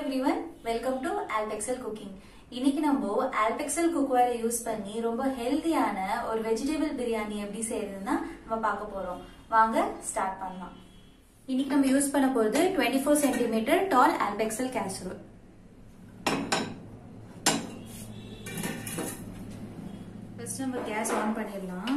everyone welcome to Alpexal cooking இன்னைக்கு நம்ம ஆல்பெக்சல் குக்வேரை use பண்ணி ரொம்ப ஹெல்தியான ஒரு வெஜிடபிள் பிரியாணி எப்படி செய்யறதுன்னா நம்ம பார்க்க போறோம் வாங்க ஸ்டார்ட் பண்ணலாம் இன்னைக்கு நம்ம யூஸ் பண்ண போறது 24 four centimetre tall Alpexal casserole first நம்ம கேஸ் ஆன் பண்ணிடலாம்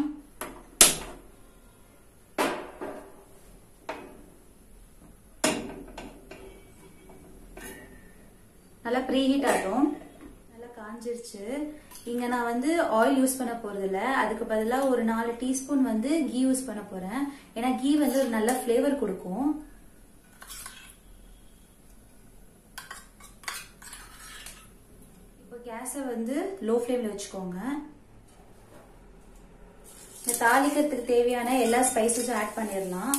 நல்லா ப்ரீ ஹீட் ஆகும் நல்லா காஞ்சிருச்சு இங்க நான் வந்து ஆயில் யூஸ் பண்ண போறது இல்ல அதுக்கு பதிலா ஒரு நாலு டீஸ்பூன் வந்து கீ யூஸ் பண்ண போறேன் ஏன்னா கீ வந்து ஒரு நல்ல ஃபிளேவர் கொடுக்கும் இப்போ கேஸை வந்து லோ ஃப்ளேம்ல வச்சுக்கோங்க இந்த தாளிக்கிறதுக்கு தேவையான எல்லா ஸ்பைசஸும் ஆட் பண்ணிடலாம்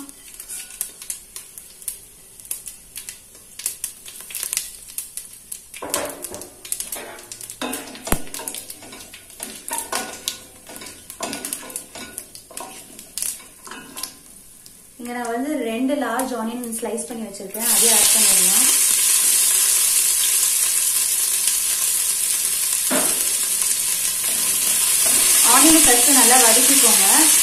இங்க நான் வந்து ரெண்டு லார்ஜ் ஆனியன் ஸ்லைஸ் பண்ணி வச்சிருக்கேன் அதையும் ஆட் பண்ணிடலாம் ஆனியன் ஃபர்ஸ்ட் நல்லா வதக்கிக்கோங்க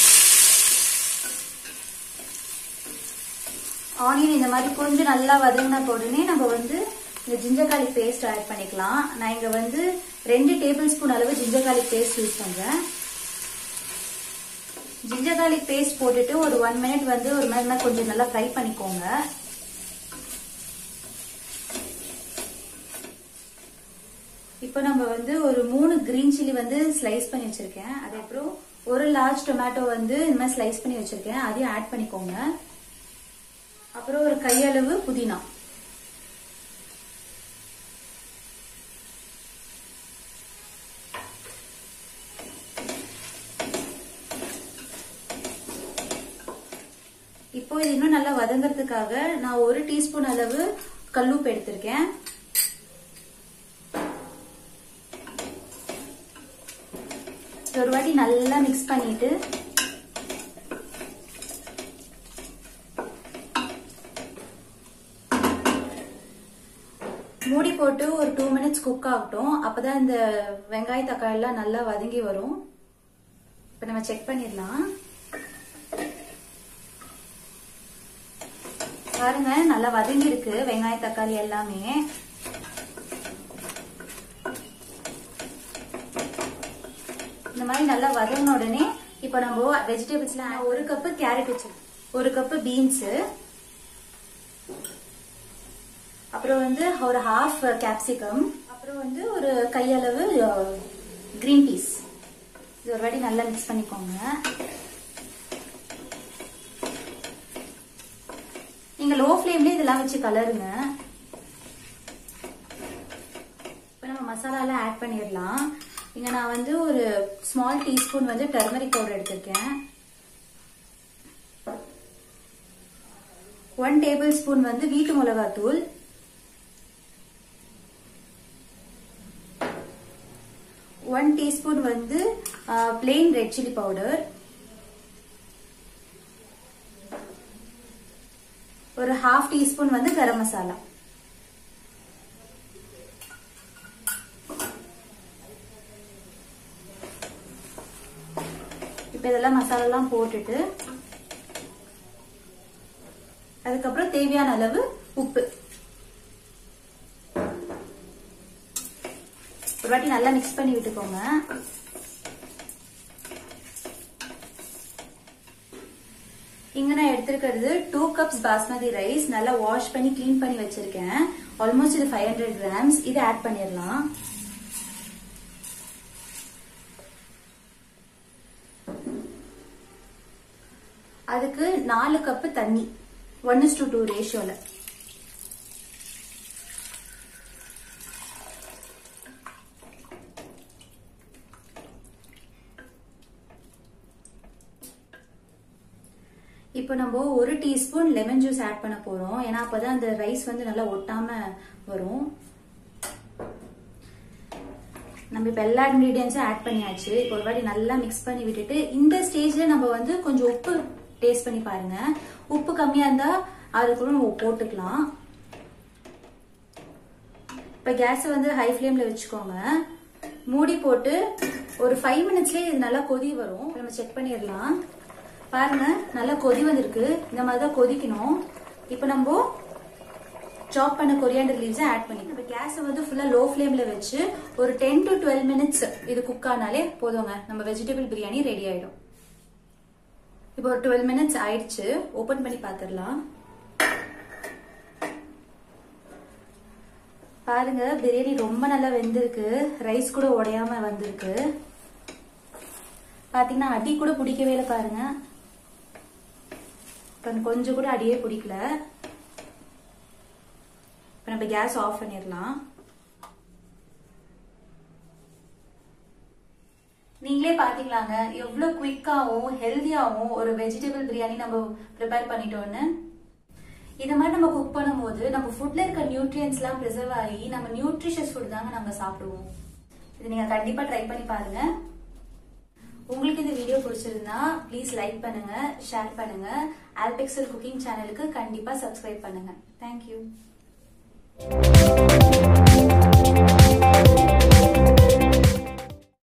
ஆனியன் இந்த மாதிரி கொஞ்சம் நல்லா வதங்கின உடனே நம்ம வந்து இந்த ஜிஞ்சர் கார்லிக் பேஸ்ட் ஆட் பண்ணிக்கலாம் நான் இங்க வந்து ரெண்டு டேபிள் ஸ்பூன் அளவு ஜிஞ்சர் கார்லிக் பேஸ்ட் யூஸ் பண்றேன் ஜிஞ்சர் கார்லிக் பேஸ்ட் போட்டுட்டு ஒரு ஒன் மினிட் வந்து ஒரு மாதிரி கொஞ்சம் நல்லா ஃப்ரை பண்ணிக்கோங்க இப்போ நம்ம வந்து ஒரு மூணு கிரீன் சில்லி வந்து ஸ்லைஸ் பண்ணி வச்சிருக்கேன் அதுக்கப்புறம் ஒரு லார்ஜ் டொமேட்டோ வந்து இந்த மாதிரி ஸ்லைஸ் பண்ணி வச்சிருக்கேன் அதையும் ஆட் பண்ணிக்கோங்க அப்புறம் ஒரு கையளவு புதினா இப்போ இது இன்னும் நல்லா வதங்கறதுக்காக நான் ஒரு டீஸ்பூன் அளவு கல்லுப்பு எடுத்திருக்கேன் ஒரு வாட்டி நல்லா மிக்ஸ் பண்ணிட்டு மூடி போட்டு ஒரு டூ மினிட்ஸ் குக் ஆகட்டும் அப்பதான் இந்த வெங்காய தக்காளி எல்லாம் நல்லா வதங்கி வரும் இப்ப நம்ம செக் பண்ணிடலாம் பாருங்க நல்லா வதங்கி இருக்கு வெங்காய தக்காளி எல்லாமே இந்த மாதிரி நல்லா வதங்கின உடனே இப்போ நம்ம வெஜிடபிள்ஸ்ல ஒரு கப்பு கேரட் வச்சிருக்கோம் ஒரு கப்பு பீன்ஸ் அப்புறம் வந்து ஒரு ஹாஃப் கேப்சிகம் அப்புறம் வந்து ஒரு கையளவு கிரீன் பீஸ் இது ஒரு வாட்டி நல்லா மிக்ஸ் பண்ணிக்கோங்க நீங்க லோ ஃப்ளேம்லயே இதெல்லாம் வச்சு கலருங்க இப்போ நம்ம மசாலாலாம் ஆட் பண்ணிடலாம் இங்க நான் வந்து ஒரு ஸ்மால் டீஸ்பூன் வந்து டர்மரிக் பவுடர் எடுத்திருக்கேன் ஒன் டேபிள் ஸ்பூன் வந்து வீட்டு மிளகாத்தூள் ஒன் டீஸ்பூன் வந்து பிளெயின் ரெட் சில்லி பவுடர் ஒரு ஹாஃப் டீஸ்பூன் வந்து கரம் மசாலா இப்ப இதெல்லாம் மசாலாலாம் போட்டுட்டு அதுக்கப்புறம் தேவையான அளவு உப்பு ஒரு வாட்டி நல்லா மிக்ஸ் பண்ணி விட்டுக்கோங்க இங்க நான் எடுத்திருக்கிறது டூ கப்ஸ் பாஸ்மதி ரைஸ் நல்லா வாஷ் பண்ணி கிளீன் பண்ணி வச்சிருக்கேன் ஆல்மோஸ்ட் இது ஃபைவ் ஹண்ட்ரட் கிராம்ஸ் இதை ஆட் பண்ணிடலாம் அதுக்கு நாலு கப்பு தண்ணி ஒன் இஸ் டு டூ ரேஷியோல இப்போ நம்ம ஒரு டீஸ்பூன் லெமன் ஜூஸ் ஆட் பண்ண போறோம் ஏன்னா அப்பதான் அந்த ரைஸ் வந்து நல்லா ஒட்டாம வரும் நம்ம இப்ப எல்லா இன்கிரீடியன்ஸும் ஆட் பண்ணியாச்சு இப்போ ஒரு வாட்டி நல்லா மிக்ஸ் பண்ணி விட்டுட்டு இந்த ஸ்டேஜ்ல நம்ம வந்து கொஞ்சம் உப்பு டேஸ்ட் பண்ணி பாருங்க உப்பு கம்மியா இருந்தா அதுக்குள்ள நம்ம போட்டுக்கலாம் இப்போ கேஸை வந்து ஹை ஃப்ளேமில் வச்சுக்கோங்க மூடி போட்டு ஒரு ஃபைவ் மினிட்ஸ்லேயே இது நல்லா கொதி வரும் நம்ம செக் பண்ணிடலாம் பாருங்க நல்லா கொதி வந்திருக்கு இந்த மாதிரி தான் கொதிக்கணும் இப்போ நம்ம சாப் பண்ண கொரியாண்டர் லீவ்ஸை ஆட் பண்ணி நம்ம கேஸை வந்து ஃபுல்லாக லோ ஃப்ளேமில் வச்சு ஒரு டென் டு டுவெல் மினிட்ஸ் இது குக் ஆனாலே போதுங்க நம்ம வெஜிடபிள் பிரியாணி ரெடி ஆயிடும் இப்போ ஒரு டுவெல் மினிட்ஸ் ஆயிடுச்சு ஓபன் பண்ணி பார்த்துடலாம் பாருங்க பிரியாணி ரொம்ப நல்லா வெந்திருக்கு ரைஸ் கூட உடையாம வந்திருக்கு பாத்தீங்கன்னா அடி கூட பிடிக்கவே இல்லை பாருங்க இப்ப கொஞ்சம் கூட அடியே பிடிக்கல இப்ப நம்ம கேஸ் ஆஃப் பண்ணிடலாம் நீங்களே பாத்தீங்களாங்க எவ்வளவு குயிக்காவும் ஹெல்தியாவும் ஒரு வெஜிடபிள் பிரியாணி நம்ம ப்ரிப்பேர் பண்ணிட்டோம்னு இந்த மாதிரி நம்ம குக் பண்ணும்போது நம்ம ஃபுட்ல இருக்க நியூட்ரியன்ஸ் எல்லாம் ப்ரிசர்வ் ஆகி நம்ம நியூட்ரிஷியஸ் ஃபுட் தாங்க நம்ம சாப்பிடுவோம் இது நீங்க கண்டிப்பா ட்ரை பண்ணி பாருங்க உங்களுக்கு இந்த வீடியோ பிடிச்சிருந்தா ப்ளீஸ் லைக் பண்ணுங்க ஷேர் பண்ணுங்க ஆல்பெக்சல் குக்கிங் சேனலுக்கு கண்டிப்பா சப்ஸ்கிரைப் பண்ணுங்க தேங்க்யூ